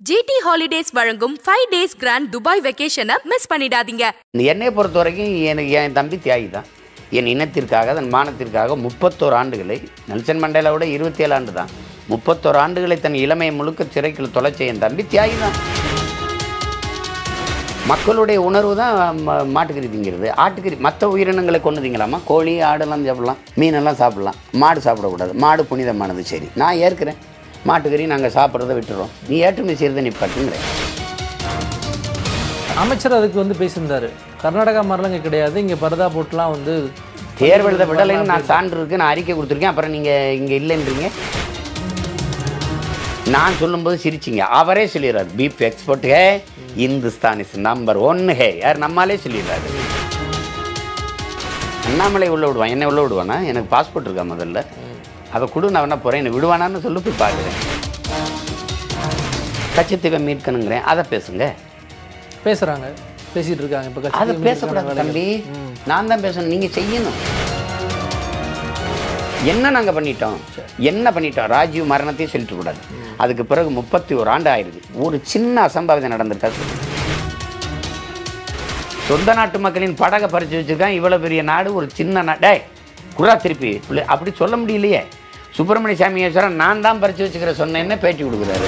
GT holidays வழங்கும் five days grand Dubai வெக்கேஷனை miss பண்ணிடாதீங்க என்னையை பொறுத்த வரைக்கும் எனக்கு என் தம்பி தியாகி தான் என் இனத்திற்காக தன் மானத்திற்காக முப்பத்தோரு ஆண்டுகளை நெல்சன் மண்டேலாவோட இருபத்தி ஏழு ஆண்டு தான் முப்பத்தோரு ஆண்டுகளை தன் இளமையை முழுக்க சிறைக்குள் தொலைச்ச என் தம்பி தியாகி தான் மக்களுடைய உணர்வு தான் ம- மாட்டுக்கறி திங்கிறது ஆட்டுக்கறி மற்ற உயிரினங்களை கொண்டு திங்கலாமா கோழி ஆடெல்லாம் சாப்பிடலாம் மீனெல்லாம் சாப்பிடலாம் மாடு சாப்பிடக்கூடாது மாடு புனிதமானது சரி நான் ஏற்கிறேன் மாட்டுக்கறி நாங்கள் சாப்பிட்றத விட்டுறோம் நீ ஏற்றுமதி செய்கிறத நீ பட்டுங்கிறேன் அமைச்சர் அதுக்கு வந்து பேசியிருந்தாரு கர்நாடகா மாதிரிலாம் இங்கே கிடையாது இங்கே பரதா போட்டுலாம் வந்து தேர்வு எழுத விடலைன்னு நான் சான்று இருக்கு நான் அறிக்கை கொடுத்துருக்கேன் அப்புறம் நீங்கள் இங்கே இல்லைன்றீங்க நான் சொல்லும்போது சிரிச்சிங்க அவரே சொல்லிடுறாரு beef export hey Hindustan is number ஒன்று ஹே யார் நம்மாலே சொல்லிடுறாரு அண்ணாமலை உள்ள விடுவான் என்ன உள்ள விடுவானா எனக்கு பாஸ்போர்ட் இருக்கா முதல்ல அதை கொடு நான் வேணா போகிறேன் என்னை விடுவானான்னு சொல்லி போய் பார்க்குறேன் கச்சத்தீவை மீட்கணுங்கிறேன் அதை பேசுங்க பேசுகிறாங்க பேசிட்டு இருக்காங்க இப்போ அதை கட்சி பேசக்கூடாது தம்பி நான் தான் பேசணும் நீங்க செய்யணும் என்ன நாங்க பண்ணிட்டோம் என்ன பண்ணிட்டோம் ராஜீவ் மரணத்தையும் சொல்லிட்டு கூடாது அதுக்கு பிறகு முப்பத்தி ஒரு ஆண்டு ஆயிடுது ஒரு சின்ன அசம்பாவிதம் நடந்திருக்கா சொல்லு. சொந்த நாட்டு மக்களின் படகை பறிச்சு வச்சிருக்கான் இவ்வளவு பெரிய நாடு ஒரு சின்ன நாடு டேய் குரா திருப்பி புள்ளை- அப்படி சொல்ல முடியலையே சுப்பிரமணிய சாமி ஈஸ்வரன் நான் தான் பறிச்சு வச்சுக்கிற சொன்னேன்னு பேட்டி கொடுக்குறாரு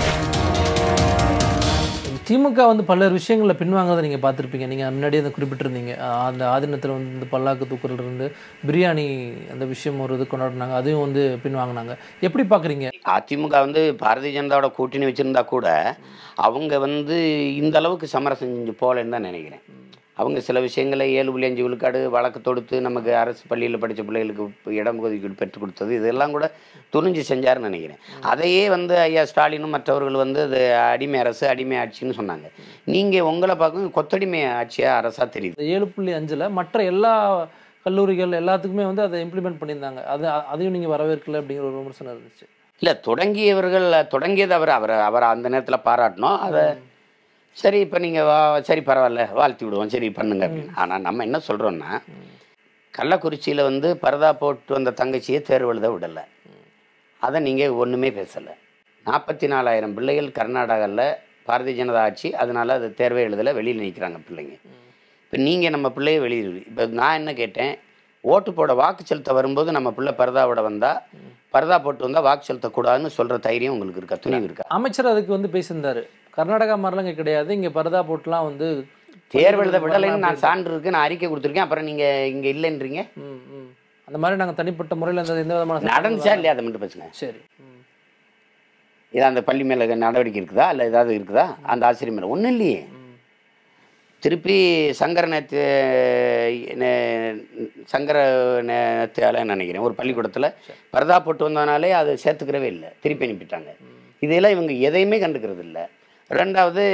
திமுக வந்து பல்வேறு விஷயங்களில் பின்வாங்கதை நீங்கள் பார்த்துருப்பீங்க நீங்கள் முன்னாடியே அதை குறிப்பிட்டிருந்தீங்க அஹ் அந்த ஆதீனத்தில் வந்து இந்த பல்லாக்கு தூக்குறதுல இருந்து பிரியாணி அந்த விஷயம் ஒரு இது கொண்டாடினாங்க அதையும் வந்து பின்வாங்கினாங்க எப்படி பார்க்குறீங்க அதிமுக வந்து பாரதிய ஜனதாவோட கூட்டணி வச்சுருந்தா கூட அவங்க வந்து இந்த அளவுக்கு சமரசம் செஞ்சு போகலன்னு தான் நினைக்கிறேன் அவங்க சில விஷயங்களை ஏழு புள்ளி அஞ்சு விழுக்காடு வழக்கு தொடுத்து நமக்கு அரசு பள்ளியில் படித்த பிள்ளைகளுக்கு இப்ப இடம் ஒதுக்கீடு பெற்றுக் கொடுத்தது இதெல்லாம் கூட துணிஞ்சு செஞ்சாருன்னு நினைக்கிறேன் அதையே வந்து ஐயா ஸ்டாலினும் மற்றவர்கள் வந்து அது அடிமை அரசு அடிமை ஆட்சின்னு சொன்னாங்க நீங்கள் உங்களை பார்க்கும் கொத்தடிமை ஆட்சியாக அரசாக தெரியுது இந்த ஏழு புள்ளி அஞ்சில் மற்ற எல்லா கல்லூரிகள் எல்லாத்துக்குமே வந்து அதை இம்ப்ளிமெண்ட் பண்ணியிருந்தாங்க அது அதையும் நீங்கள் வரவேற்கல அப்படிங்கிற ஒரு விமர்சனம் இருந்துச்சு இல்லை தொடங்கியவர்கள் தொடங்கியது அவர் அவர் அவர் அந்த நேரத்தில் பாராட்டணும் அதை சரி இப்போ நீங்கள் வா சரி பரவாயில்ல வாழ்த்தி விடுவோம் சரி பண்ணுங்க அப்படின்னு ஆனால் நம்ம என்ன சொல்கிறோன்னா கள்ளக்குறிச்சியில் வந்து பரதா போட்டு வந்த தங்கச்சியை தேர்வு எழுத விடலை அதை நீங்கள் ஒன்றுமே பேசலை நாற்பத்தி நாலாயிரம் பிள்ளைகள் கர்நாடகாவில் பாரதிய ஜனதா ஆட்சி அதனால் அது தேர்வே எழுதலை வெளியில் நிற்கிறாங்க பிள்ளைங்க இப்போ நீங்கள் நம்ம பிள்ளைய வெளியில் இப்போ நான் என்ன கேட்டேன் ஓட்டு போட வாக்கு செலுத்த வரும்போது நம்ம பிள்ளை பரதாவோட வந்தால் பரதா போட்டு வந்தால் வாக்கு செலுத்தக்கூடாதுன்னு சொல்கிற தைரியம் உங்களுக்கு இருக்கா துணிவு இருக்கா அமைச்சர் அதுக்கு வந்து பேசியிருந்தாரு கர்நாடகா மாதிரிலாம் இங்கே கிடையாது இங்கே பரதா போட்டுலாம் வந்து தேர்வு எழுத விடலைன்னு நான் சான்று இருக்கு நான் அறிக்கை கொடுத்துருக்கேன் அப்புறம் நீங்கள் இங்கே இல்லைன்றீங்க ம், ம். அந்த மாதிரி நாங்கள் தனிப்பட்ட முறையில் அந்த எந்த விதமான நடந்துச்சா இல்லையா அதை மட்டும் பேசுங்க சரி ம். இது அந்த பள்ளி மேலே நடவடிக்கை இருக்குதா இல்லை ஏதாவது இருக்குதா அந்த ஆசிரியர் மேலே ஒன்றும் இல்லையே திருப்பி சங்கர நேத்து நே- சங்கர நேத்தால நினைக்கிறேன் ஒரு பள்ளிக்கூடத்தில் பரதா போட்டு வந்ததுனாலே அதை சேர்த்துக்கிறவே இல்லை திருப்பி அனுப்பிட்டாங்க இதெல்லாம் இவங்க எதையுமே கண்டுக்கிறது இல்லை ரெண்டாவது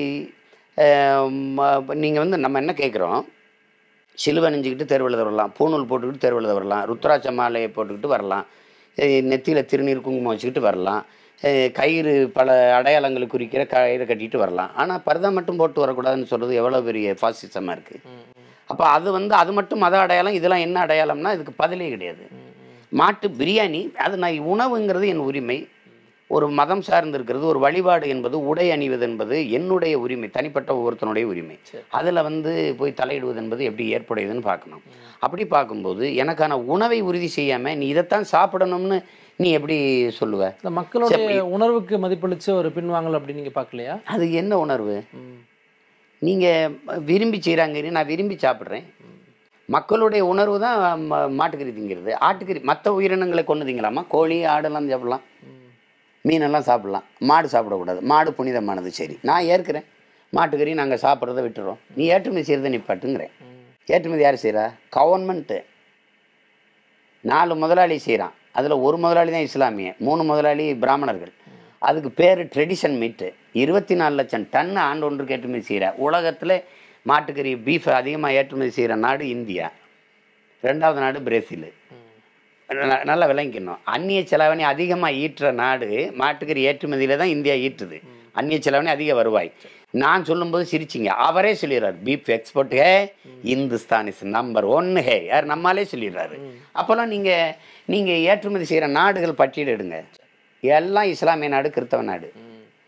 நீங்கள் வந்து நம்ம என்ன கேட்குறோம் சிலுவை அணிஞ்சிக்கிட்டு தேர்வு எழுத வரலாம் பூணூல் போட்டுக்கிட்டு தேர்வு எழுத வரலாம் ருத்ராட்ச மாலையை போட்டுக்கிட்டு வரலாம் நெத்தியில் திருநீர் குங்குமம் வச்சுக்கிட்டு வரலாம் அஹ் கயிறு பல அடையாளங்களை குறிக்கிற கயிறு கட்டிட்டு வரலாம் ஆனால் பரதா மட்டும் போட்டு வரக்கூடாதுன்னு சொல்கிறது எவ்வளோ பெரிய ஃபாசிசமாக இருக்குது அப்போ அது வந்து அது மட்டும் மத அடையாளம் இதெல்லாம் என்ன அடையாளம்னா இதுக்கு பதிலே கிடையாது மாட்டு பிரியாணி அது நான் உணவுங்கிறது என் உரிமை ஒரு மதம் சார்ந்து இருக்கிறது ஒரு வழிபாடு என்பது உடை அணிவது என்பது என்னுடைய உரிமை தனிப்பட்ட ஒவ்வொருத்தனுடைய உரிமை அதில் வந்து போய் தலையிடுவது என்பது எப்படி ஏற்புடையதுன்னு பார்க்கணும் அப்படி பார்க்கும்போது எனக்கான உணவை உறுதி செய்யாமல் நீ இதைத்தான் சாப்பிடணும்னு நீ எப்படி சொல்லுவ இந்த மக்களுடைய உணர்வுக்கு மதிப்பளிச்சு ஒரு பின்வாங்கல் அப்படின்னு நீங்கள் பார்க்கலையா அது என்ன உணர்வு ம். நீங்கள் விரும்பி செய்கிறாங்க நான் விரும்பி சாப்பிட்றேன் மக்களுடைய உணர்வு தான் ம- மாட்டுக்கறி திங்கிறது ஆட்டுக்கறி மற்ற உயிரினங்களை கொண்டு திங்கலாமா கோழி ஆடெல்லாம் சாப்பிடலாம் மீனெல்லாம் சாப்பிடலாம் மாடு சாப்பிடக்கூடாது மாடு புனிதமானது சரி நான் ஏற்கிறேன் மாட்டுக்கறி நாங்கள் சாப்பிட்றத விட்டுறோம் நீ ஏற்றுமதி செய்கிறத நீ பட்டுங்கிறேன் ஏற்றுமதி யார் செய்கிறா கவர்மெண்ட்டு நாலு முதலாளி செய்கிறான் அதில் ஒரு முதலாளி தான் இஸ்லாமிய மூணு முதலாளி பிராமணர்கள் அதுக்கு பேர் ட்ரெடிஷன் மீட்டு இருபத்தி நாலு லட்சம் டன் ஆண்டு ஒன்றுக்கு ஏற்றுமதி செய்கிற உலகத்தில் மாட்டுக்கறி பீஃப் அதிகமாக ஏற்றுமதி செய்கிற நாடு இந்தியா ரெண்டாவது நாடு பிரேசில் ந- நல்லா விளங்கிக்கணும் அந்நிய செலவணி அதிகமாக ஈட்டுற நாடு மாட்டுக்கறி ஏற்றுமதியில் தான் இந்தியா ஈட்டுது அந்நிய செலவணி அதிக வருவாய் நான் சொல்லும்போது சிரிச்சிங்க அவரே சொல்லிடுறாரு beef export hey Hindustan is number ஒன்று ஹே யார் நம்மாலே சொல்லிடுறாரு அப்போல்லாம் நீங்கள் நீங்கள் ஏற்றுமதி செய்கிற நாடுகள் பட்டியலிடுங்க எல்லாம் இஸ்லாமிய நாடு கிறிஸ்தவ நாடு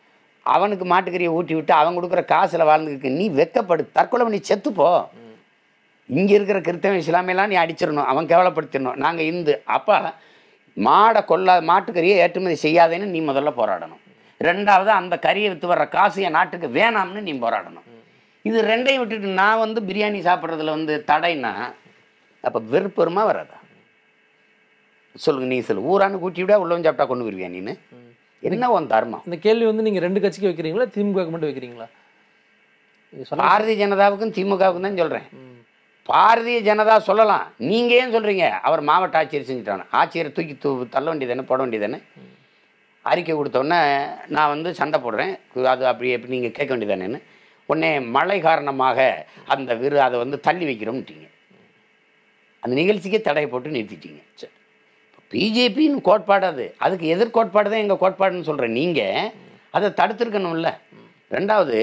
அவனுக்கு மாட்டுக்கறியை ஊட்டி விட்டு அவன் கொடுக்குற காசில் வாழ்ந்துருக்கு நீ வெக்கப்படு தற்கொலை பண்ணி செத்துப்போ இங்கே இருக்கிற கிறிஸ்தவ இஸ்லாமியெல்லாம் நீ அடிச்சிடணும் அவன் கேவலப்படுத்திடணும் நாங்கள் இந்து அப்போ மாடை கொல்லா மாட்டுக்கறியை ஏற்றுமதி செய்யாதேன்னு நீ முதல்ல போராடணும் ரெண்டாவது அந்த கறியை விற்று வர்ற காசு என் நாட்டுக்கு வேணாம்னு நீ போராடணும் இது ரெண்டையும் விட்டுட்டு நான் வந்து பிரியாணி சாப்பிட்றதுல வந்து தடைன்னா அப்போ வெறுப்பு வருமா வராதா சொல்லுங்க நீ சொல்லு ஊரான்னு கூட்டி விட உள்ளவன் சாப்பிட்டா கொண்டு வருவியா நீனு என்ன உன் தர்மம் இந்த கேள்வி வந்து நீங்க ரெண்டு கட்சிக்கு வைக்கிறீங்களா திமுக மட்டும் வைக்கிறீங்களா நீங்க சொன்ன பாரதிய ஜனதாவுக்கும் திமுகவுக்கும் தான் சொல்கிறேன் ம். பாரதிய ஜனதா சொல்லலாம் நீங்க ஏன் சொல்றீங்க அவர் மாவட்ட ஆட்சியர் செஞ்சுட்டாங்க ஆட்சியரை தூக்கி தூ தள்ள வேண்டியதானே போட வேண்டியதானே அறிக்கை கொடுத்தோன்னே நான் வந்து சண்டை போடுறேன் அது அப்படி எப்படி நீங்கள் கேட்க வேண்டியதானேன்னு உடனே மழை காரணமாக அந்த விரு அதை வந்து தள்ளி வைக்கிறோம்ட்டீங்க அந்த நிகழ்ச்சிக்கே தடையை போட்டு நிறுத்திட்டீங்க பிஜேபின்னு கோட்பாடு அது அதுக்கு எதிர்கோட்பாடு தான் எங்கள் கோட்பாடுன்னு சொல்கிறேன் நீங்கள் அதை தடுத்திருக்கணும்ல ரெண்டாவது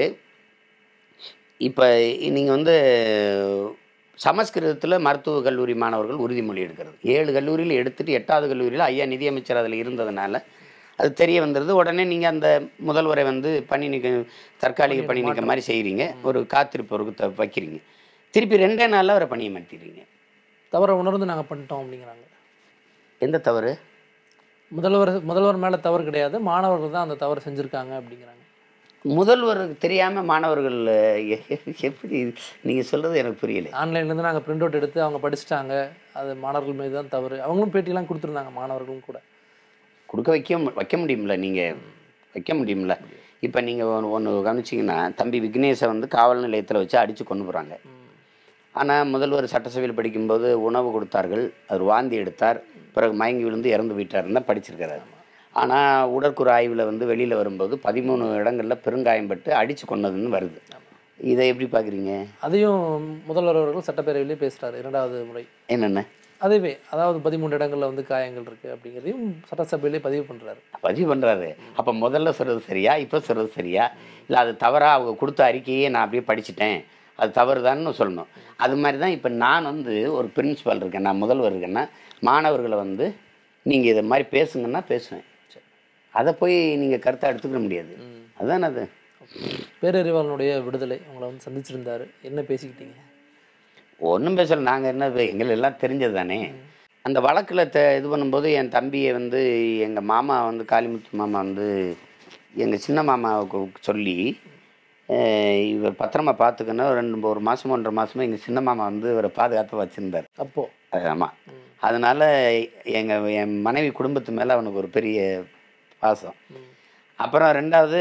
இப்போ நீங்கள் வந்து சமஸ்கிருதத்தில் மருத்துவ கல்லூரி மாணவர்கள் உறுதிமொழி எடுக்கிறது ஏழு கல்லூரியில் எடுத்துட்டு எட்டாவது கல்லூரியில் ஐயா நிதியமைச்சர் அதில் இருந்ததுனால அது தெரிய வந்துடுது உடனே நீங்கள் அந்த முதல்வரை வந்து பணி நீக்க தற்காலிக பணி நீக்க மாதிரி செய்கிறீங்க ஒரு காத்திருப்பவருக்கு த வைக்கிறீங்க திருப்பி ரெண்டே நாளில் அவரை பணியை மாற்றிடுறீங்க தவறை உணர்ந்து நாங்க பண்ணிட்டோம் அப்படிங்கிறாங்க எந்த தவறு முதல்வர் முதல்வர் மேல தவறு கிடையாது மாணவர்கள் தான் அந்த தவறு செஞ்சிருக்காங்க அப்படிங்கிறாங்க முதல்வருக்கு தெரியாமல் மாணவர்கள் எ- எப்படி நீங்கள் சொல்கிறது எனக்கு புரியல ஆன்லைன்ல இருந்து நாங்க பிரிண்ட் அவுட் எடுத்து அவங்க படிச்சுட்டாங்க அது மாணவர்கள் மீது தான் தவறு அவங்களும் பேட்டிலாம் கொடுத்துருந்தாங்க மாணவர்களும் கூட கொடுக்க வைக்க மு- வைக்க முடியும்ல நீங்கள் வைக்க முடியும்ல இப்போ நீங்கள் ஒன்று ஒன்று கவனிச்சிங்கன்னா தம்பி விக்னேஷை வந்து காவல் நிலையத்தில் வச்சு அடித்து கொண்டு போகிறாங்க ஆனால் முதல்வர் சட்டசபையில் படிக்கும்போது உணவு கொடுத்தார்கள் அவர் வாந்தி எடுத்தார் பிறகு மயங்கி விழுந்து இறந்து போயிட்டாருன்னு தான் படிச்சிருக்கிறாரு ஆனால் உடற்கூறு ஆய்வில் வந்து வெளியில் வரும்போது பதிமூணு இடங்களில் பெருங்காயம் பட்டு அடித்து கொன்னதுன்னு வருது இதை எப்படி பார்க்குறீங்க அதையும் முதல்வர் அவர்கள் சட்டப்பேரவையிலே பேசுறாரு இரண்டாவது முறை என்னென்ன அதுவே அதாவது பதிமூணு இடங்கள்ல வந்து காயங்கள் இருக்கு அப்படிங்கிறதையும் சட்டசபையிலே பதிவு பண்றாரு பதிவு பண்ணுறாரு அப்போ முதல்ல சொல்கிறது சரியா இப்போ சொல்கிறது சரியா இல்லை அது தவறாக அவங்க கொடுத்த அறிக்கையே நான் அப்படியே படிச்சிட்டேன் அது தவறுதான்னு சொல்லணும் அது மாதிரி தான் இப்போ நான் வந்து ஒரு பிரின்சிபால் இருக்கேன் நான் முதல்வர் இருக்கேன்னா மாணவர்களை வந்து நீங்கள் இதை மாதிரி பேசுங்கன்னா பேசுவேன் அதை போய் நீங்கள் கருத்தை எடுத்துக்க முடியாது அதுதானே அது பேரறிவாளனுடைய விடுதலை உங்களை வந்து சந்திச்சிருந்தாரு என்ன பேசிக்கிட்டீங்க ஒன்றும் பேசல நாங்கள் என்ன இப்ப எங்களுக்கு எல்லாம் தெரிஞ்சது தானே அந்த வழக்கில் த இது பண்ணும்போது என் தம்பியை வந்து எங்கள் மாமா வந்து காளிமுத்து மாமா வந்து எங்கள் சின்ன மாமாவுக்கு சொல்லி அஹ், இவர் பத்திரமா பார்த்துக்கணும் ரெண்டு ஒரு மாதமோ ஒன்றரை மாதமோ எங்கள் சின்ன மாமா வந்து இவரை பாதுகாத்து வச்சுருந்தார் அப்போ ஆமாம் அதனால் எங்கள் என் மனைவி குடும்பத்து மேலே அவனுக்கு ஒரு பெரிய பாசம் அப்புறம் ரெண்டாவது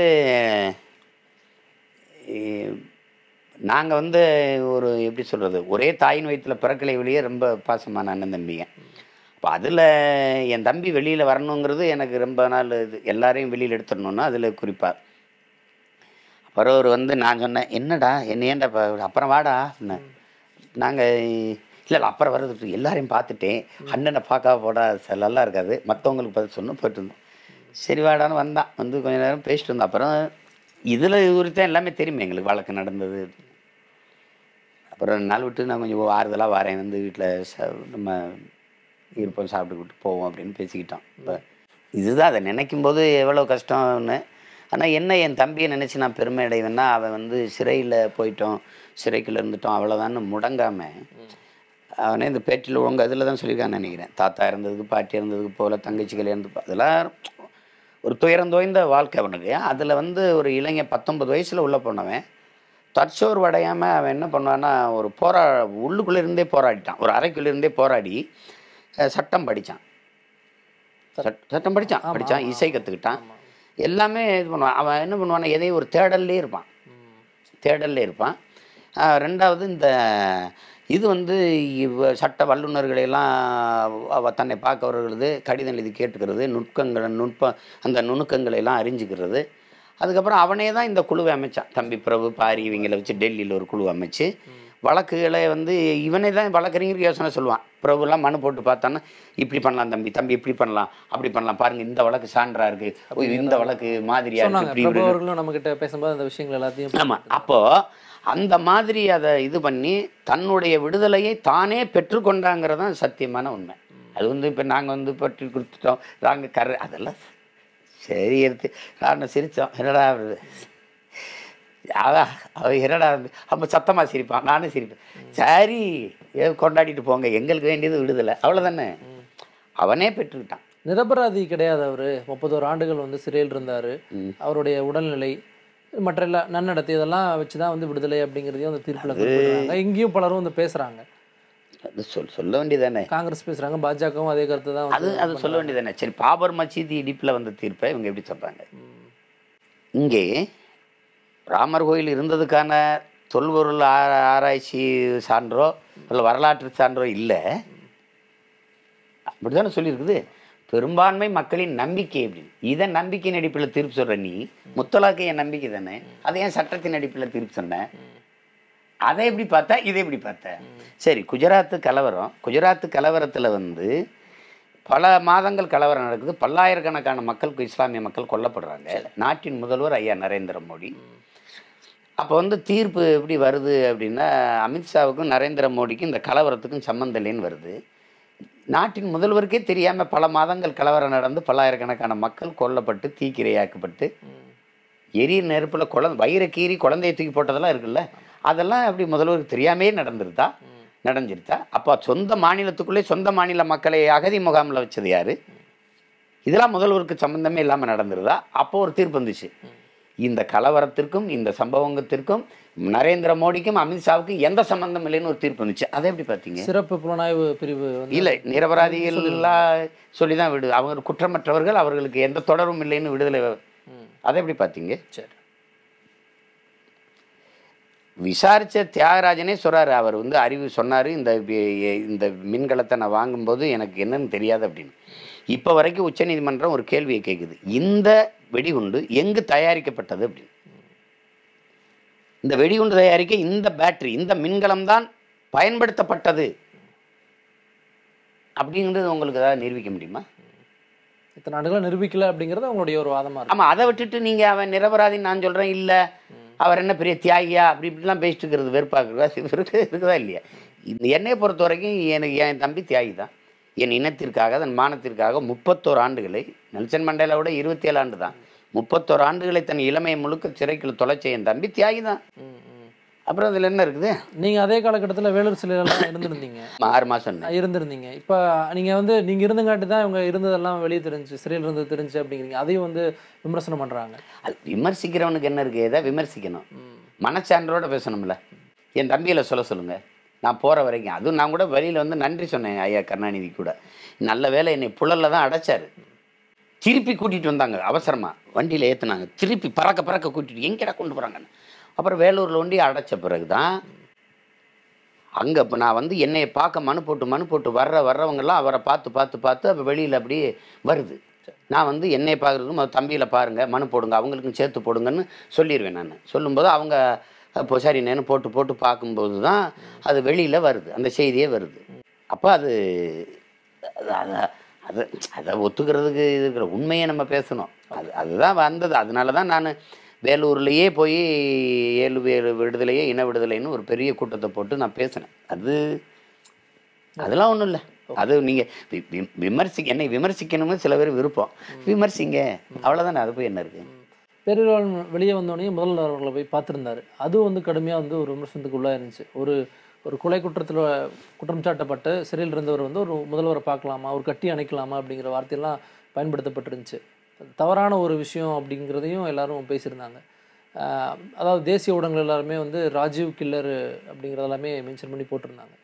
நாங்கள் வந்து ஒரு எப்படி சொல்கிறது ஒரே தாயின் வயிற்றில் பிறக்கலை வெளியே ரொம்ப பாசமான அண்ணன் தம்பிங்க அப்போ அதில் என் தம்பி வெளியில் வரணுங்கிறது எனக்கு ரொம்ப நாள் இது எல்லாரையும் வெளியில் எடுத்துடணுன்னா அதில் குறிப்பாக அப்புறம் அவர் வந்து நான் சொன்னேன் என்னடா என்ன ஏன்டா இப்போ அப்புறம் வாடா நாங்கள் இல்லை இல்லை அப்புறம் வர்றது எல்லாரையும் பார்த்துட்டேன் அண்ணனை பார்க்க போடா ச- நல்லா இருக்காது மற்றவங்களுக்கு பார்த்து சொன்னோம் போயிட்டு இருந்தோம் சரி வாடான்னு வந்தான் வந்து கொஞ்ச நேரம் பேசிட்டு இருந்தோம் அப்புறம் இதில் இது குறித்து எல்லாமே தெரியுமே எங்களுக்கு வழக்கு நடந்தது அப்புறம் ரெண்டு நாள் விட்டு நான் கொஞ்சம் ஆறுதலாக வரேன் வந்து வீட்டில் நம்ம இருப்போம் சாப்பிட்டுக்கிட்டு போவோம் அப்படின்னு பேசிக்கிட்டோம் இப்போ இதுதான் அதை நினைக்கும் போது எவ்வளோ கஷ்டம்னு ஆனால் என்ன என் தம்பியை நினச்சி நான் பெருமை அடைவேன்னா அவன் வந்து சிறையில் போயிட்டோம் சிறைக்குள்ள இருந்துட்டோம் அவ்வளோதான்னு முடங்காமல் அவனே இந்த பேட்டியில் உங்கள் இதில் தான் சொல்லியிருக்கான்னு நினைக்கிறேன் தாத்தா இருந்ததுக்கு பாட்டி இருந்ததுக்கு போல தங்கச்சிகள் இருந்து அதெல்லாம் ஒரு துயரந்தோய்ந்த வாழ்க்கை அவனுக்கு அதில் வந்து ஒரு இளைஞன் பத்தொன்பது வயசில் உள்ளே போனவன் தற்சோர்வு அடையாமல் அவன் என்ன பண்ணுவான்னா ஒரு போரா உள்ளுக்குள்ளே இருந்தே போராடிட்டான் ஒரு அறைக்குள்ளே இருந்தே போராடி அஹ், சட்டம் படித்தான் சட்டம் படித்தான் ஆமா, படித்தான் ஆமா. இசை கற்றுக்கிட்டான் எல்லாமே இது பண்ணுவான் அவன் என்ன பண்ணுவான்னா எதையும் ஒரு தேடல்லே இருப்பான் தேடல்ல இருப்பான் ஆஹ் ரெண்டாவது இந்த இது வந்து இவ சட்ட வல்லுநர்களை எல்லாம் அவ தன்னை பார்க்க வருகிறது கடிதம் எழுதி கேட்டுக்கிறது நுட்பங்கள் நுட்ப அந்த நுணுக்கங்களை எல்லாம் அறிஞ்சுக்கிறது அதுக்கப்புறம் அவனே தான் இந்த குழுவை அமைச்சான் தம்பி பிரபு பாரி இவங்களை வச்சு டெல்லியில் ஒரு குழு அமைச்சு வழக்குகளை வந்து இவனே தான் வழக்கறிஞருக்கு யோசனை சொல்லுவான் பிரபுலாம் மனு போட்டு பார்த்தான்னா இப்படி பண்ணலாம் தம்பி தம்பி இப்படி பண்ணலாம் அப்படி பண்ணலாம் பாருங்க இந்த வழக்கு சான்றா இருக்கு ஓ, இந்த வழக்கு மாதிரியா இருக்கு சொன்னாங்க இப்படி பிரபு இப்படி அவர்களும் நம்ம கிட்ட பேசும்போது அந்த விஷயங்கள் எல்லாத்தையும் ஆமாம் அப்போ அந்த மாதிரி அதை இது பண்ணி தன்னுடைய விடுதலையை தானே பெற்றுக்கொண்டாங்கிறது தான் சத்தியமான உண்மை அது வந்து இப்போ நாங்கள் வந்து பற்றி கொடுத்துட்டோம் நாங்கள் கரு அதெல்லாம் சரி எடுத்து நான் சிரித்தோம் என்னடா வருது அதான் அவன் என்னடா அப்போ சத்தமாக சிரிப்பான் நானும் சிரிப்பேன் சரி ஏ கொண்டாடிட்டு போங்க எங்களுக்கு வேண்டியது விடுதலை அவ்வளோதானே அவனே பெற்றுக்கிட்டான் நிரபராதி கிடையாது அவர் முப்பத்தோரு ஆண்டுகள் வந்து சிறையில் இருந்தார் அவருடைய உடல்நிலை மற்ற எல்லா நன்னடத்தை இதெல்லாம் வச்சு தான் வந்து விடுதலை அப்படிங்கிறதையும் அந்த தீர்ப்பில் குறிப்பிடுறாங்க இங்கேயும் பலரும் வந்து பேசுகிறாங்க அது சொல் சொல்ல வேண்டியதானே காங்கிரஸ் பேசுகிறாங்க பாஜகவும் அதே கருத்து தான் அது அது சொல்ல வேண்டியதானே சரி பாபர் மசீதி இடிப்பில் வந்த தீர்ப்பை இவங்க எப்படி சொல்கிறாங்க இங்கே ராமர் கோயில் இருந்ததுக்கான தொல்பொருள் ஆ- ஆராய்ச்சி சான்றோ இல்லை வரலாற்று சான்றோ இல்லை அப்படிதானே சொல்லியிருக்குது பெரும்பான்மை மக்களின் நம்பிக்கை அப்படின்னு இதை நம்பிக்கையின் அடிப்பில் தீர்ப்பு சொல்ற நீ முத்தலாக்கு என் நம்பிக்கை தானே அதை ஏன் சட்டத்தின் அடிப்பில் தீர்ப்பு சொன்னேன் அதை எப்படி பார்த்தா இதை எப்படி பார்த்த சரி குஜராத்து கலவரம் குஜராத்து கலவரத்தில் வந்து பல மாதங்கள் கலவரம் நடக்குது பல்லாயிரக்கணக்கான மக்கள் இஸ்லாமிய மக்கள் கொல்லப்படுறாங்க நாட்டின் முதல்வர் ஐயா நரேந்திர மோடி அப்போ வந்து தீர்ப்பு எப்படி வருது அப்படின்னா அமித்ஷாவுக்கும் நரேந்திர மோடிக்கும் இந்த கலவரத்துக்கும் சம்மந்தம் இல்லைன்னு வருது நாட்டின் முதல்வருக்கே தெரியாமல் பல மாதங்கள் கலவரம் நடந்து பல்லாயிரக்கணக்கான மக்கள் கொல்லப்பட்டு தீக்கிரையாக்கப்பட்டு எரிய நெருப்பில் குழந்தை வயிறை கீறி குழந்தைய தூக்கி போட்டதெல்லாம் இருக்குல்ல அதெல்லாம் அப்படி முதல்வருக்கு தெரியாமே நடந்துருதா நடந்துருத்தா அப்போ சொந்த மாநிலத்துக்குள்ளே சொந்த மாநில மக்களை அகதி முகாமில் வச்சது யாரு இதெல்லாம் முதல்வருக்கு சம்பந்தமே இல்லாமல் நடந்துருதா அப்போ ஒரு தீர்ப்பு வந்துச்சு இந்த கலவரத்திற்கும் இந்த சம்பவங்கத்திற்கும் நரேந்திர மோடிக்கும் அமித்ஷாவுக்கும் எந்த சம்பந்தம் இல்லைன்னு ஒரு தீர்ப்பு வந்துச்சு அதை எப்படி பார்த்தீங்க சிறப்பு புலனாய்வு பிரிவு வந்து இல்லை நிரபராதிகள்லாம் சொல்லி தான் விடு அவங்க குற்றமற்றவர்கள் அவர்களுக்கு எந்த தொடரும் இல்லைன்னு விடுதலை ம். அதை எப்படி பார்த்தீங்க சரி விசாரிச்ச தியாகராஜனே சொல்றாரு அவர் வந்து அறிவு சொன்னார் இந்த வி- இந்த மின்கலத்தை நான் வாங்கும்போது எனக்கு என்னன்னு தெரியாது அப்படின்னு இப்போ வரைக்கும் உச்சநீதிமன்றம் ஒரு கேள்வியை கேட்குது இந்த வெடிகுண்டு எங்கு தயாரிக்கப்பட்டது அப்படின்னு இந்த வெடிகுண்டு தயாரிக்க இந்த பேட்டரி இந்த மின்கலம் தான் பயன்படுத்தப்பட்டது அப்படிங்கிறது உங்களுக்கு ஏதாவது நிரூபிக்க முடியுமா இத்தனை ஆண்டுகளாக நிரூபிக்கல அப்படிங்கிறது அவங்களுடைய ஒரு வாதமாக இருக்கு ஆமாம் அதை விட்டுட்டு நீங்கள் அவன் நிரபராதின்னு நான் சொல்கிறேன் இல்லை அவர் என்ன பெரிய தியாகியா அப்படி இப்படிலாம் பேசிட்டு இருக்கிறது வெறுப்பாக்குறதா இருக்கு இருக்குதா இல்லையா இந்த என்னையை பொறுத்த வரைக்கும் எனக்கு என் தம்பி தியாகி தான் என் இனத்திற்காக தன் மானத்திற்காக முப்பத்தோரு ஆண்டுகளை நெல்சன் மண்டேலாவோட இருபத்தி ஏழு ஆண்டு தான் முப்பத்தோரு ஆண்டுகளை தன் இளமையை முழுக்க சிறைக்குள்ள தொலைச்ச என் தம்பி தியாகி தான் ம், ம். அப்புறம் அதில் என்ன இருக்குது நீங்கள் அதே காலகட்டத்தில் வேலூர் சிலையிலலாம் இருந்திருந்தீங்க ஆறு மாதம் இருந்திருந்தீங்க இப்போ நீங்கள் வந்து நீங்கள் இருந்தங்காட்டி தான் இவங்க இருந்ததெல்லாம் வெளியே தெரிஞ்சு சிறையில் இருந்தது தெரிஞ்சு அப்படிங்கிறீங்க அதையும் வந்து விமர்சனம் பண்ணுறாங்க அது விமர்சிக்கிறவனுக்கு என்ன இருக்குது எதை விமர்சிக்கணும் மனச்சான்றோட பேசணும்ல என் தம்பியில் சொல்ல சொல்லுங்க நான் போகிற வரைக்கும் அதுவும் நான் கூட வெளியில் வந்து நன்றி சொன்னேன் ஐயா கருணாநிதி கூட நல்ல வேளை என்னை புழலில் தான் அடைச்சாரு திருப்பி கூட்டிகிட்டு வந்தாங்க அவசரமாக வண்டியில் ஏற்றுனாங்க திருப்பி பறக்க பறக்க கூட்டிட்டு எங்கடா கொண்டு போகிறாங்கன்னு அப்புறம் வேலூரில் ஒண்டி அடைச்ச பிறகு தான் அங்கே இப்போ நான் வந்து என்னையை பார்க்க மனு போட்டு மனு போட்டு வர்ற வர்றவங்கெல்லாம் அவரை பார்த்து பார்த்து பார்த்து அப்போ வெளியில் அப்படியே வருது நான் வந்து என்னையை பார்க்குறதுக்கும் முதல்ல தம்பியில் பாருங்கள் மனு போடுங்க அவங்களுக்கும் சேர்த்து போடுங்கன்னு சொல்லிடுவேன் நான் சொல்லும்போது அவங்க இப்போ சரி நேனு போட்டு போட்டு பார்க்கும்போது தான் அது வெளியில் வருது அந்த செய்தியே வருது அப்போ அது அது- அது அது அதை ஒத்துக்கிறதுக்கு இருக்கிற உண்மையை நம்ம பேசணும் அது அதுதான் வந்தது அதனால தான் நான் வேலூர்லேயே போய் ஏழு பேர் விடுதலையே இன விடுதலைன்னு ஒரு பெரிய கூட்டத்தை போட்டு நான் பேசினேன் அது அதெல்லாம் ஒன்றும் இல்லை அது நீங்கள் விமர்சி என்னை விமர்சிக்கணும்னு சில பேர் விருப்பம் விமர்சிங்க அவ்வளோதானே அது போய் என்ன இருக்குது பேரறிவாளன் வெளியே வந்தோடனே முதல்வர் அவர்களை போய் பார்த்துருந்தாரு அதுவும் வந்து கடுமையாக வந்து ஒரு விமர்சனத்துக்கு உள்ளாக இருந்துச்சு ஒரு ஒரு கொலை குற்றத்தில் குற்றம் சாட்டப்பட்டு சிறையில் இருந்தவர் வந்து ஒரு முதல்வரை பார்க்கலாமா ஒரு கட்டி அணைக்கலாமா அப்படிங்கிற வார்த்தையெல்லாம் பயன்படுத்தப்பட்டிருந்துச்சு தவறான ஒரு விஷயம் அப்படிங்கிறதையும் எல்லாரும் பேசியிருந்தாங்க ஆஹ் அதாவது தேசிய ஊடகங்கள் எல்லாருமே வந்து ராஜீவ் கில்லர் அப்படிங்கிறது எல்லாமே மென்ஷன் பண்ணி போட்டிருந்தாங்க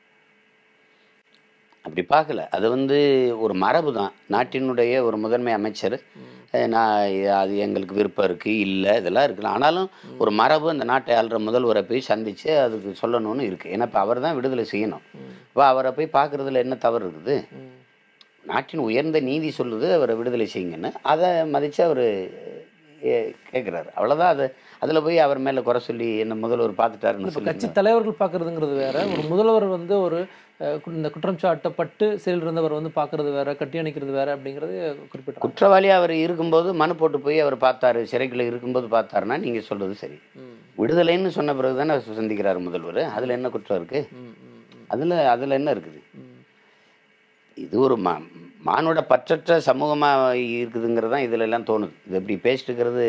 அப்படி பார்க்கல அது வந்து ஒரு மரபு தான் நாட்டினுடைய ஒரு முதன்மை அமைச்சர் அஹ் நான் அது எங்களுக்கு விருப்பம் இருக்குது இல்லை இதெல்லாம் இருக்கலாம் ஆனாலும் ஒரு மரபு அந்த நாட்டை ஆள்ற முதல்வரை போய் சந்தித்து அதுக்கு சொல்லணும்னு இருக்குது ஏன்னா இப்போ அவர் தான் விடுதலை செய்யணும் இப்போ அவரை போய் பார்க்குறதுல என்ன தவறு இருக்குது ம். நாட்டின் உயர்ந்த நீதி சொல்லுது அவரை விடுதலை செய்யுங்கன்னு அதை மதித்து அவர் கேட்குறாரு அவ்வளோதான் அது அதில் போய் அவர் மேலே குறை சொல்லி என்ன முதல்வர் பார்த்துட்டாருன்னு இப்போ சொல்லி கட்சி தலைவர்கள் பார்க்கறதுங்கிறது வேற ஒரு முதல்வர் வந்து ஒரு அஹ், கு- இந்த குற்றம் சாட்டப்பட்டு சிறையில் இருந்தவர் வந்து பார்க்கறது வேற கட்டி அணைக்கிறது வேற அப்படிங்கிறது குறிப்பிட்டாங்க குற்றவாளி அவர் இருக்கும்போது மனு போட்டு போய் அவர் பார்த்தாரு சிறைக்குள்ள இருக்கும்போது பார்த்தாருன்னா நீங்கள் சொல்கிறது சரி ம், விடுதலைன்னு சொன்ன பிறகு தானே சந்திக்கிறார் முதல்வர் அதில் என்ன குற்றம் இருக்குது ம், ம், ம், அதில் அதில் என்ன இருக்குது ம். இது ஒரு ம மானோட பற்றற்ற சமூகமாக இருக்குதுங்கிறது தான் இதுல எல்லாம் தோணுது இது இப்படி பேசிட்டு இருக்கிறது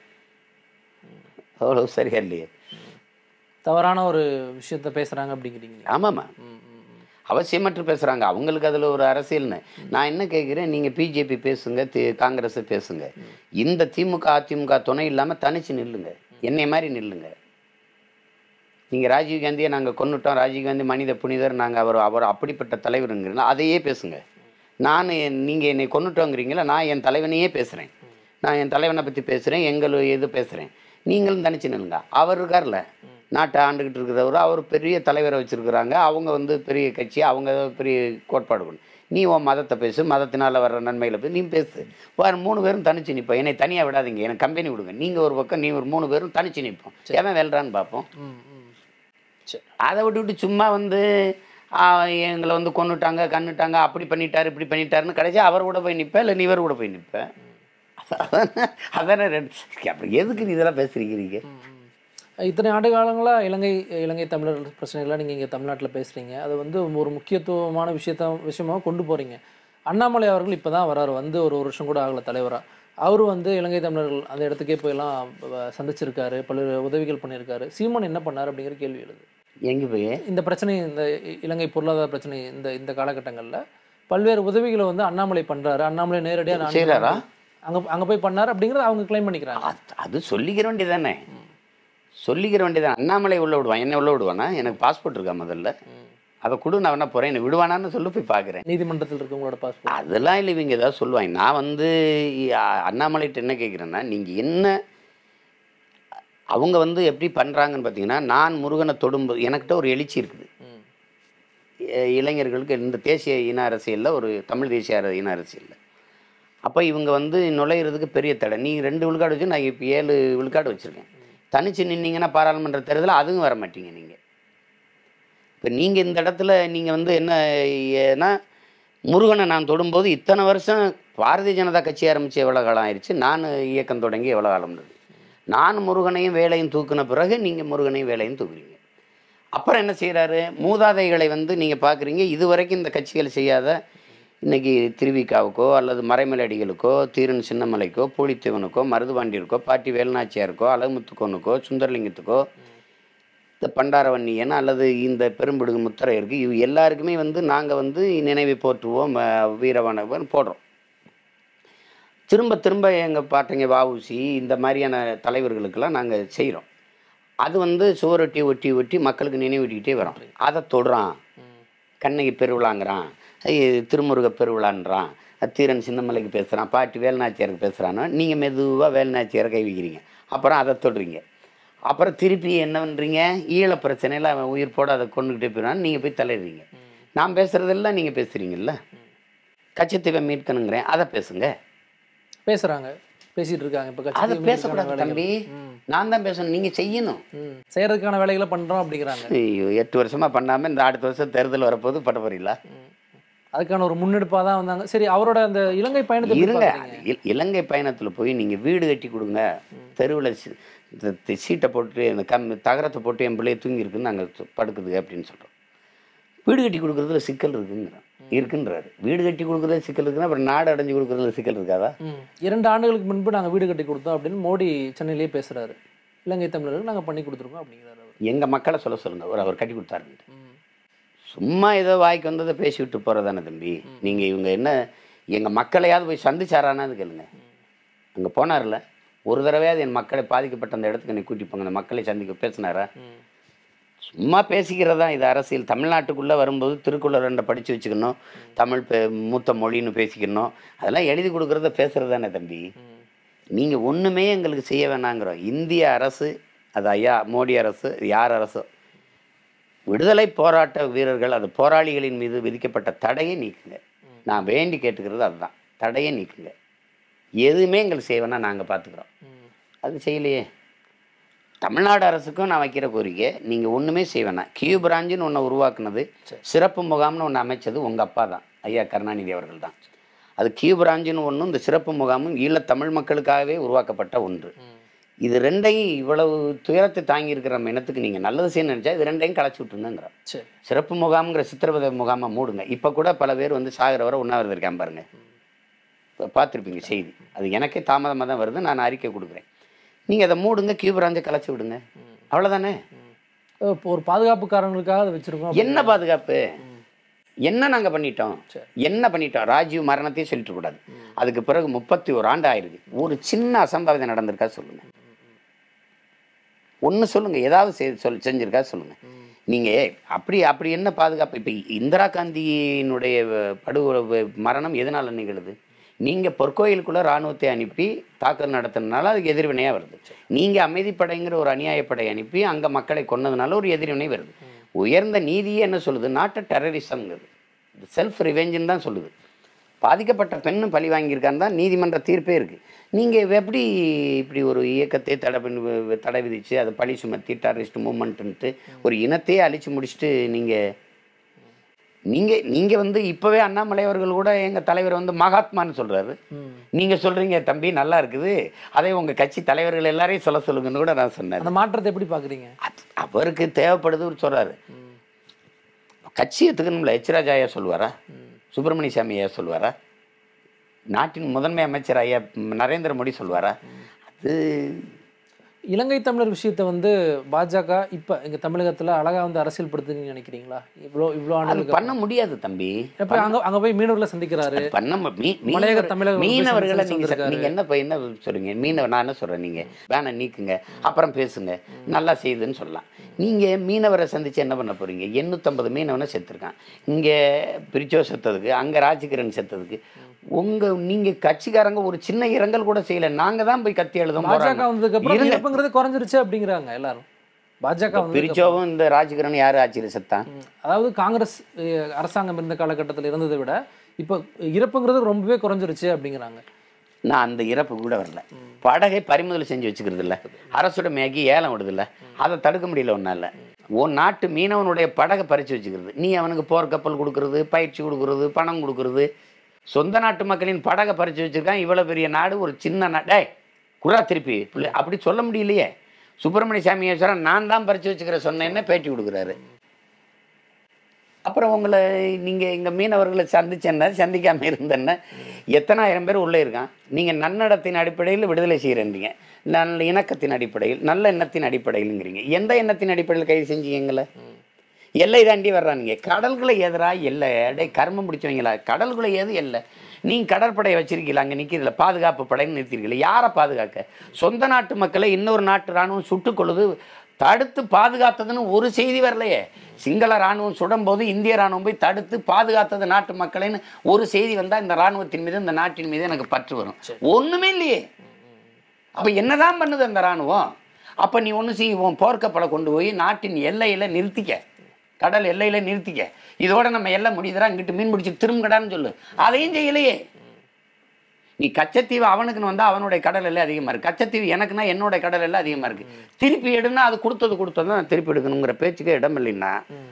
அவ்வளோ சரியா இல்லையே தவறான ஒரு விஷயத்த பேசுறாங்க அப்படிங்கிறீங்க ஆமாம்மா ம், ம், ம். அவசியமற்று பேசுகிறாங்க அவங்களுக்கு அதில் ஒரு அரசியல்னு நான் என்ன கேட்குறேன் நீங்கள் பிஜேபி பேசுங்க தி காங்கிரஸ் பேசுங்க இந்த திமுக அதிமுக துணை இல்லாமல் தனிச்சு நில்லுங்க என்னை மாதிரி நில்லுங்க நீங்கள் ராஜீவ் காந்தியை நாங்கள் கொன்னுட்டோம் ராஜீவ் காந்தி மனித புனிதர் நாங்கள் அவர் அவர் அப்படிப்பட்ட தலைவருங்கிறீங்களா அதையே பேசுங்க நான் நீங்கள் என்னை கொன்னுட்டோங்கிறீங்களா நான் என் தலைவனையே பேசுகிறேன் நான் என் தலைவனை பற்றி பேசுகிறேன் எங்கள் இது பேசுகிறேன் நீங்களும் தனிச்சு நில்லுங்க அவர் இருக்கார்ல நாட்டை ஆண்டுகிட்டு இருக்கிறவர் அவர் பெரிய தலைவரை வச்சுருக்குறாங்க அவங்க வந்து பெரிய கட்சி அவங்க பெரிய கோட்பாடு கொண்டு நீ உன் மதத்தை பேசு மதத்தினால வர்ற நன்மைகளை பேசு நீ பேசு வேறு மூணு பேரும் தனிச்சு நிற்போம் என்னை தனியாக விடாதீங்க எனக்கு கம்பெனி விடுங்க நீங்கள் ஒரு பக்கம் நீ ஒரு மூணு பேரும் தனிச்சு நிற்போம் எவன் வெல்றான்னு பார்ப்போம் ம், ம். சரி அதை விட்டுவிட்டு சும்மா வந்து ஆ, எங்களை வந்து கொன்னுட்டாங்க கண்ணுட்டாங்க அப்படி பண்ணிட்டாரு இப்படி பண்ணிட்டாருன்னு கடைசி அவர் கூட போய் நிற்பேன் இல்லை நீவர் கூட போய் நிற்பேன் அதானே அதானே ரெண்டு அப்புறம் எதுக்கு நீ இதெல்லாம் பேசுறீங்க ம், ம். இத்தனை ஆண்டு காலங்களா இலங்கை இலங்கை தமிழர் பிரச்சனைகளை நீங்கள் இங்கே தமிழ்நாட்டில் பேசுகிறீங்க அது வந்து ஒரு முக்கியத்துவமான விஷயத்த விஷயமாக கொண்டு போகிறீங்க அண்ணாமலை அவர்கள் இப்போ தான் வராரு வந்து ஒரு வருஷம் கூட ஆகல தலைவராக அவர் வந்து இலங்கை தமிழர்கள் அந்த இடத்துக்கே போயெல்லாம் வ- சந்திச்சிருக்காரு பல்வேறு உதவிகள் பண்ணியிருக்காரு சீமான் என்ன பண்ணார் அப்படிங்கிற கேள்வி எழுது எங்கே போய் இந்த பிரச்சனை இந்த இ- இலங்கை பொருளாதார பிரச்சனை இந்த இந்த காலகட்டங்களில் பல்வேறு உதவிகளை வந்து அண்ணாமலை பண்ணுறாரு அண்ணாமலை நேரடியாக செய்றாரா? அங்கே அங்கே போய் பண்ணார் அப்படிங்கிறத அவங்க கிளைம் பண்ணிக்கிறாங்க அது- அது சொல்லிக்கிற வேண்டியதானே சொல்லிக்கிற வேண்டியதான் அண்ணாமலை உள்ள விடுவான் என்ன உள்ள விடுவானா எனக்கு பாஸ்போர்ட் இருக்கா முதல்ல அதை கொடு நான் வேணா போகிறேன் என்ன விடுவானான்னு சொல்லி போய் பார்க்குறேன் நீதிமன்றத்தில் இருக்கவங்களோட பாஸ்போர்ட் அதெல்லாம் இல்லை இவங்க ஏதாவது சொல்லுவாங்க நான் வந்து அ- அண்ணாமலைகிட்ட என்ன கேட்குறேன்னா நீங்கள் என்ன அவங்க வந்து எப்படி பண்ணுறாங்கன்னு பார்த்தீங்கன்னா நான் முருகனை தொடும்போது எனக்கிட்ட ஒரு எழுச்சி இருக்குது ம் இ- இளைஞர்களுக்கு இந்த தேசிய இன அரசியலில் ஒரு தமிழ் தேசிய அர- இன அரசியலில் அப்போ இவங்க வந்து நுழையிறதுக்கு பெரிய தடை நீ ரெண்டு விழுக்காடு வச்சு நான் இப்போ ஏழு விழுக்காடு வச்சுருக்கேன் தனிச்சு நின்னீங்கன்னா பாராளுமன்ற தேர்தலில் அதுவும் வர மாட்டீங்க நீங்கள் இப்போ நீங்கள் இந்த இடத்துல நீங்கள் வந்து என்ன ஏன்னா முருகனை நான் தொடும்போது இத்தனை வருஷம் பாரதிய ஜனதா கட்சி ஆரம்பித்து எவ்வளோ காலம் ஆயிடுச்சு நான் இயக்கம் தொடங்கி எவ்வளோ காலம் இருந்தது நான் முருகனையும் வேலையும் தூக்குன பிறகு நீங்கள் முருகனையும் வேலையும் தூக்குறீங்க அப்புறம் என்ன செய்கிறாரு மூதாதைகளை வந்து நீங்கள் பார்க்குறீங்க இதுவரைக்கும் இந்த கட்சிகள் செய்யாத இன்னைக்கு திருவிக்காவுக்கோ அல்லது மறைமலடிகளுக்கோ தீரன் சின்னமலைக்கோ பூலித்தேவனுக்கோ மருதுபாண்டியருக்கோ பாட்டி வேலுநாச்சியாருக்கோ அழகுமுத்துக்கோனுக்கோ சுந்தரலிங்கத்துக்கோ இந்த பண்டாரவன்னியன் அல்லது இந்த பெரும்பிடுகு முத்தரையருக்கு இவ் எல்லாருக்குமே வந்து நாங்கள் வந்து நினைவை போற்றுவோம் அஹ், வீரவணவன் போடுறோம் திரும்ப திரும்ப எங்கள் பாட்டைங்க வாவுசி இந்த மாதிரியான தலைவர்களுக்கெல்லாம் நாங்கள் செய்கிறோம் அது வந்து சுவரொட்டி ஒட்டி ஒட்டி மக்களுக்கு நினைவூட்டிக்கிட்டே வரோம் அதை தொடுறான் ம் கண்ணகி பெருவிழாங்கிறான் ஐய, திருமுருக பெருவிழான்றான் தீரன் சின்னமலைக்கு பேசுகிறான் பாட்டி வேலுநாச்சியாருக்கு பேசுகிறான்னா நீங்கள் மெதுவாக வேலுநாச்சியாரை கை வைக்கிறீங்க அப்புறம் அதை தொடுறீங்க அப்புறம் திருப்பி என்ன பண்ணுறீங்க ஈழ பிரச்சனையில் அவன் உயிர் போட அதை கொண்டுக்கிட்டே போயிடான்னு நீங்கள் போய் தலையிடுறீங்க நான் பேசுகிறதெல்லாம் நீங்கள் பேசுகிறீங்கல்ல கச்சத்தீவை மீட்கணுங்கிறேன் அதை பேசுங்க பேசுறாங்க பேசிட்டு இருக்காங்க இப்போ அதை கட்சி பேசக்கூடாது தம்பி நான் தான் பேசணும் நீங்கள் செய்யணும் ம் செய்யறதுக்கான வேலைகளை பண்றோம் அப்படிங்கிறாங்க ஐயோ எட்டு வருஷமாக பண்ணாமல் இந்த அடுத்த வருஷம் தேர்தல் வரப்போது பட போறீங்களா ம். அதுக்கான ஒரு முன்னெடுப்பா தான் வந்தாங்க சரி அவரோட அந்த இலங்கை பயணத்தை எப்படி இருங்க பார்க்கறீங்க? இ- இலங்கை பயணத்தில் போய் நீங்கள் வீடு கட்டி கொடுங்க தெருவில் சீட்டை போட்டு இந்த கம் தகரத்தை போட்டு என் பிள்ளைய தூங்கி இருக்குன்னு நாங்கள் படுக்குது அப்படின்னு சொல்கிறோம் வீடு கட்டி கொடுக்குறதுல சிக்கல் இருக்குங்கிறோம் இருக்குன்றாரு வீடு கட்டி கொடுக்குறதுல சிக்கல் இருக்குன்னா அப்புறம் நாடு அடைஞ்சு கொடுக்குறதுல சிக்கல் இருக்காதா ம் இரண்டு ஆண்டுகளுக்கு முன்பு நாங்க வீடு கட்டி கொடுத்தோம் அப்படின்னு மோடி சென்னையிலேயே பேசுறாரு இலங்கை தமிழர்களுக்கு நாங்க பண்ணி கொடுத்துருக்கோம் அப்படிங்கிறாரு அவர் எங்கள் மக்களை சொல்ல சொல்லுங்க அவர் அவர் கட்டி கொடுத்தாருன்ட்டு ம் சும்மா ஏதோ வாய்க்கு வந்ததை பேசி விட்டு போகிறதானே தம்பி நீங்கள் இவங்க என்ன எங்கள் மக்களையாவது போய் சந்திச்சாரானாது கேளுங்க அங்கே போனார்ல ஒரு தடவையாவது என் மக்களை பாதிக்கப்பட்ட அந்த இடத்துக்கு என்னை கூட்டி போங்க அந்த மக்களை சந்திக்க பேசினாரா ம் சும்மா பேசிக்கிறதா இது அரசியல் தமிழ்நாட்டுக்குள்ளே வரும்போது திருக்குறள் ரெண்டை படித்து வச்சுக்கணும் தமிழ் பே மூத்த மொழின்னு பேசிக்கணும் அதெல்லாம் எழுதி கொடுக்குறத பேசுகிறது தானே தம்பி ம் நீங்கள் ஒன்றுமே எங்களுக்கு செய்ய வேணாங்கிறோம் இந்திய அரசு அது ஐயா மோடி அரசு யார் அரசோ விடுதலை போராட்ட வீரர்கள் அது போராளிகளின் மீது விதிக்கப்பட்ட தடையை நீக்குங்க நான் வேண்டி கேட்டுக்கிறது அதுதான் தடையை நீக்குங்க எதுவுமே எங்களுக்கு செய்வேன்னா நாங்கள் பார்த்துக்குறோம் ம் அது செய்யலையே தமிழ்நாடு அரசுக்கும் நான் வைக்கிற கோரிக்கை நீங்கள் ஒன்றுமே செய்வேனா கியூ பிராஞ்சுன்னு ஒன்று உருவாக்குனது சிறப்பு முகாம்னு ஒன்று அமைச்சது உங்கள் அப்பா தான் ஐயா கருணாநிதி அவர்கள் தான் அது கியூ பிராஞ்சுன்னு ஒன்றும் இந்த சிறப்பு முகாமும் ஈழத் தமிழ் மக்களுக்காகவே உருவாக்கப்பட்ட ஒன்று ம் இது ரெண்டையும் இவ்வளவு துயரத்தை தாங்கி இருக்கிற நம்ம இனத்துக்கு நீங்கள் நல்லது செய்யணும்னு நினச்சா இது ரெண்டையும் களைச்சி விட்டுருங்கிறோம் சரி சிறப்பு முகாம்ங்கிற சித்திரவதை முகாமை மூடுங்க இப்போ கூட பல பேர் வந்து சாகிற வரை உண்ணாவிரதம் இருக்கான் பாருங்க இப்போ பார்த்துருப்பீங்க செய்தி அது எனக்கே தாமதமாக தான் வருது நான் அறிக்கை கொடுக்குறேன் நீங்கள் அதை மூடுங்க கியூபராஞ்சை கலைச்சி விடுங்க அவ்வளோதானே இப்போ ஒரு பாதுகாப்புக்காரங்களுக்காக அதை வச்சிருக்கோம் என்ன பாதுகாப்பு என்ன நாங்கள் பண்ணிட்டோம் சரி. என்ன பண்ணிட்டோம் ராஜீவ் மரணத்தையும் சொல்லிட்டு கூடாது அதுக்கு பிறகு முப்பத்தி ஒரு ஆண்டு ஆயிருக்கு ஒரு சின்ன அசம்பாவிதம் நடந்திருக்கா சொல்லுங்க ஒன்று சொல்லுங்க ஏதாவது செய்- சொல் செஞ்சிருக்கா சொல்லுங்க நீங்க அப்படி அப்படி என்ன பாதுகாப்பு இப்போ இந்திரா காந்தியினுடைய படு மரணம் எதனால நிகழுது நீங்க பொற்கோயிலுக்குள்ள ராணுவத்தை அனுப்பி தாக்குதல் நடத்தினால அதுக்கு எதிர்வினையா வருது நீங்க அமைதிப்படைங்கிற ஒரு அநியாயப்படை அனுப்பி அங்க மக்களை கொன்னதுனால ஒரு எதிர்வினை வருது உயர்ந்த நீதியே என்ன சொல்லுது நாட்டு டெரரிசம்ங்கிறது செல்ஃப் ரிவெஞ்சுன்னு தான் சொல்லுது பாதிக்கப்பட்ட பெண்ணும் பழி வாங்கியிருக்கான்னு தான் நீதிமன்ற தீர்ப்பே இருக்குது நீங்கள் எப்படி இப்படி ஒரு இயக்கத்தை தடை பண்ணி வி- தடை விதித்து அதை பழி சுமத்தி டெரரிஸ்ட் மூமெண்ட்டுன்ட்டு ஒரு இனத்தையே அழிச்சு முடிச்சுட்டு நீங்கள் நீங்கள் நீங்கள் வந்து இப்போவே அண்ணாமலை அவர்கள் கூட எங்கள் தலைவர் வந்து மகாத்மான்னு சொல்கிறாரு நீங்கள் சொல்கிறீங்க தம்பி நல்லா இருக்குது அதே உங்கள் கட்சி தலைவர்கள் எல்லாரையும் சொல்ல சொல்லுங்கன்னு கூட நான் சொன்னேன் அந்த மாற்றத்தை எப்படி பார்க்குறீங்க அது அவருக்கு தேவைப்படுது சொல்கிறாரு கட்சி எடுத்துக்கணும்ல எச் ராஜா ஐயா சொல்லுவாரா சுப்பிரமணிய சாமி ஐயா சொல்லுவாரா நாட்டின் முதன்மை அமைச்சர் ஐயா நரேந்திர மோடி சொல்லுவாரா அது இலங்கை தமிழர் விஷயத்தை வந்து பாஜக இப்போ எங்கள் தமிழகத்தில் அழகாக வந்து அரசியல் படுத்துன்னு நினைக்கிறீங்களா இவ்வளோ இவ்வளோ அது ஆண்டுகளுக்கு பண்ண முடியாது தம்பி எப்போ அங்கே அங்கே போய் மீனவர்களை சந்திக்கிறாரு பண்ண மு- மீ- மலையக மீனவர்- தமிழக மீனவர்களை விவசாயிகள் நீங்க ச- வந்திருக்காரு. நீங்க என்ன இப்ப என்ன சொல்றீங்க மீனவர் நான் என்ன சொல்றேன் நீங்க வேணா நீக்குங்க அப்புறம் பேசுங்க நல்லா செய்யுதுன்னு சொல்லலாம் நீங்க மீனவரை சந்திச்சு என்ன பண்ண போறீங்க எண்ணூத்தம்பது மீனவனை செத்துருக்கான் இங்க பிரிச்சோ செத்ததுக்கு அங்க ராஜகிரண் செத்ததுக்கு உங்க நீங்க கட்சிக்காரங்க ஒரு சின்ன இரங்கல் கூட செய்யல நாங்க தான் போய் கத்தி எழுதும் பாஜக வந்ததுக்கு அப்புறம் இருங்க. இழப்புங்கிறது குறைஞ்சிருச்சு அப்படிங்கிறாங்க எல்லாரும் பாஜக வந்து பிரிச்சோவும் இந்த ராஜகிரண் யாரு ஆட்சியில் செத்தான் அதாவது காங்கிரஸ் அஹ், அரசாங்கம் இருந்த காலகட்டத்தில் இருந்ததை விட இப்போ இறப்புங்கிறது ரொம்பவே குறைஞ்சிருச்சு அப்படிங்கிறாங்க நான் அந்த இறப்பு கூட வரல படகை பறிமுதல் செஞ்சு வச்சுக்கிறது இல்ல அரசோட மேகி ஏலம் விடுது இல்ல அதை தடுக்க முடியல ஒன்றால் உன் நாட்டு மீனவனுடைய படகை பறிச்சு வச்சுக்கிறது நீ அவனுக்கு போர்க்கப்பல் கொடுக்கறது பயிற்சி கொடுக்கறது பணம் கொடுக்கறது சொந்த நாட்டு மக்களின் படகை பறிச்சு வச்சிருக்கான் இவ்வளவு பெரிய நாடு ஒரு சின்ன நாடு டேய் குரா திருப்பி புள்ளி- அப்படி சொல்ல முடியலையே சுப்பிரமணிய சாமி ஈஸ்வரன் நான் தான் பறிச்சு வச்சுக்கிற சொன்னேன்னு பேட்டி கொடுக்குறாரு அப்புறம் உங்களை நீங்கள் இங்கே மீனவர்களை சந்திச்சேன்னா சந்திக்காமல் இருந்தேன்னா எத்தனாயிரம் பேர் உள்ளே இருக்கான் நீங்கள் நன்னடத்தின் அடிப்படையில் விடுதலை செய்கிறீங்க நல்ல இணக்கத்தின் அடிப்படையில் நல்ல எண்ணத்தின் அடிப்படையிலுங்கிறீங்க எந்த எண்ணத்தின் அடிப்படையில் கைது செஞ்சீங்களே எல்லை தாண்டி வர்றானுங்க கடல்களை எதிரா எல்லை அடே கர்மம் பிடிச்சவங்களா கடல்களை எது எல்லை நீங்கள் கடற்படையை வச்சிருக்கீங்களா அங்கே நிற்கிறதுல பாதுகாப்பு படைன்னு நிறுத்திருக்கீங்களா யாரை பாதுகாக்க சொந்த நாட்டு மக்களை இன்னொரு நாட்டு இராணுவம் சுட்டுக் கொள்ளுது தடுத்து பாதுகாத்ததுன்னு ஒரு செய்தி வரலையே சிங்கள இராணுவம் சுடும்போது இந்திய இராணுவம் போய் தடுத்து பாதுகாத்தது நாட்டு மக்களைன்னு ஒரு செய்தி வந்தால் இந்த இராணுவத்தின் மீது இந்த நாட்டின் மீது எனக்கு பற்று வரும் ஒன்றுமே இல்லையே அப்போ என்னதான் பண்ணுது அந்த இராணுவம் அப்போ நீ ஒன்று செய் உன் போர்க்கப்பலை கொண்டு போய் நாட்டின் எல்லையில் நிறுத்திக்க கடல் எல்லையில் நிறுத்திக்க இதோட நம்ம எல்லை முடியுதுடா இங்கிட்டு மீன் பிடிச்சி திரும்புங்கடான்னு சொல்லு அதையும் செய்யலையே நீ கச்சத்தீவு அவனுக்குன்னு வந்தால் அவனுடைய கடல் எல்லாம் அதிகமாக இருக்குது கச்சத்தீவு எனக்குன்னா என்னோட கடல் எல்லாம் அதிகமாக இருக்குது திருப்பி எடுனா அது கொடுத்தது கொடுத்தது தான் திருப்பி எடுக்கணுங்கிற பேச்சுக்கே இடம் இல்லைன்னா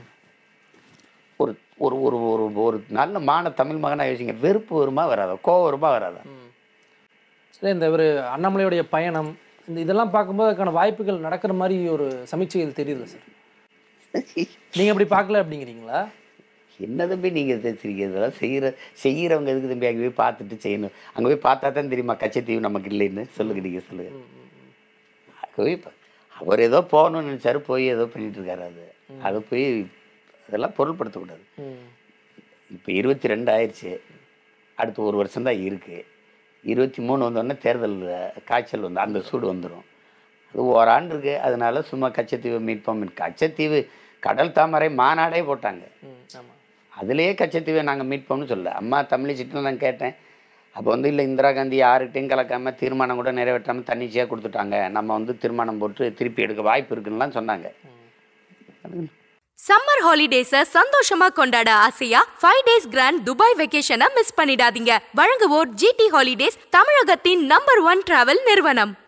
ஒரு ஒரு ஒரு ஒரு ஒரு நல்ல மான தமிழ் மகனாக யோசிங்க வெறுப்பு வருமா வராதா கோவம் வருமா வராதா சரி இந்த ஒரு அண்ணாமலையுடைய பயணம் இந்த இதெல்லாம் பார்க்கும்போது அதுக்கான வாய்ப்புகள் நடக்கிற மாதிரி ஒரு சமீட்சைகள் தெரியுது சார் நீங்க அப்படி பார்க்கல அப்படிங்கிறீங்களா என்ன தம்பி நீங்கள் தெரியுங்க இதெல்லாம் செய்கிற செய்கிறவங்க எதுக்கு தம்பி அங்கே போய் பார்த்துட்டு செய்யணும் அங்கே போய் பார்த்தா தான் தெரியுமா கச்சத்தீவு நமக்கு இல்லைன்னு சொல்லுங்க நீங்கள் சொல்லுங்க அங்கே போய் பா- அவர் ஏதோ போகணும்னு நினச்சாரு போய் ஏதோ பண்ணிட்டு இருக்காரு அது அதை போய் அதெல்லாம் பொருள்படுத்தக்கூடாது ம். இப்போ இருபத்தி ரெண்டு ஆயிடுச்சு அடுத்து ஒரு வருஷம் தான் இருக்குது இருபத்தி மூணு வந்தோடனே தேர்தல் அஹ், காய்ச்சல் வந்து அந்த சூடு வந்துடும் அது ஓராண்டு இருக்குது அதனால சும்மா கச்சத்தீவை மீட்போம் கச்சத்தீவு கடல் தாமரை மாநாடே போட்டாங்க ம் ஆமா அதுலேயே கச்சத்தீவை நாங்கள் மீட்போம்னு சொல்ல அம்மா தமிழிச்சிட்டு நான் கேட்டேன் அப்போ வந்து இல்லை இந்திரா காந்தி யாருக்கிட்டையும் கலக்காமல் தீர்மானம் கூட நிறைவேற்றாமல் தன்னிச்சையாக கொடுத்துட்டாங்க நம்ம வந்து தீர்மானம் போட்டு திருப்பி எடுக்க வாய்ப்பு இருக்குன்னுலாம் சொன்னாங்க சம்மர் ஹாலிடேஸ சந்தோஷமா கொண்டாட ஆசையா ஃபைவ் டேஸ் கிராண்ட் துபாய் வெக்கேஷனை மிஸ் பண்ணிடாதீங்க வழங்குவோர் ஜிடி ஹாலிடேஸ் தமிழகத்தின் நம்பர் ஒன் டிராவல் நிறுவனம்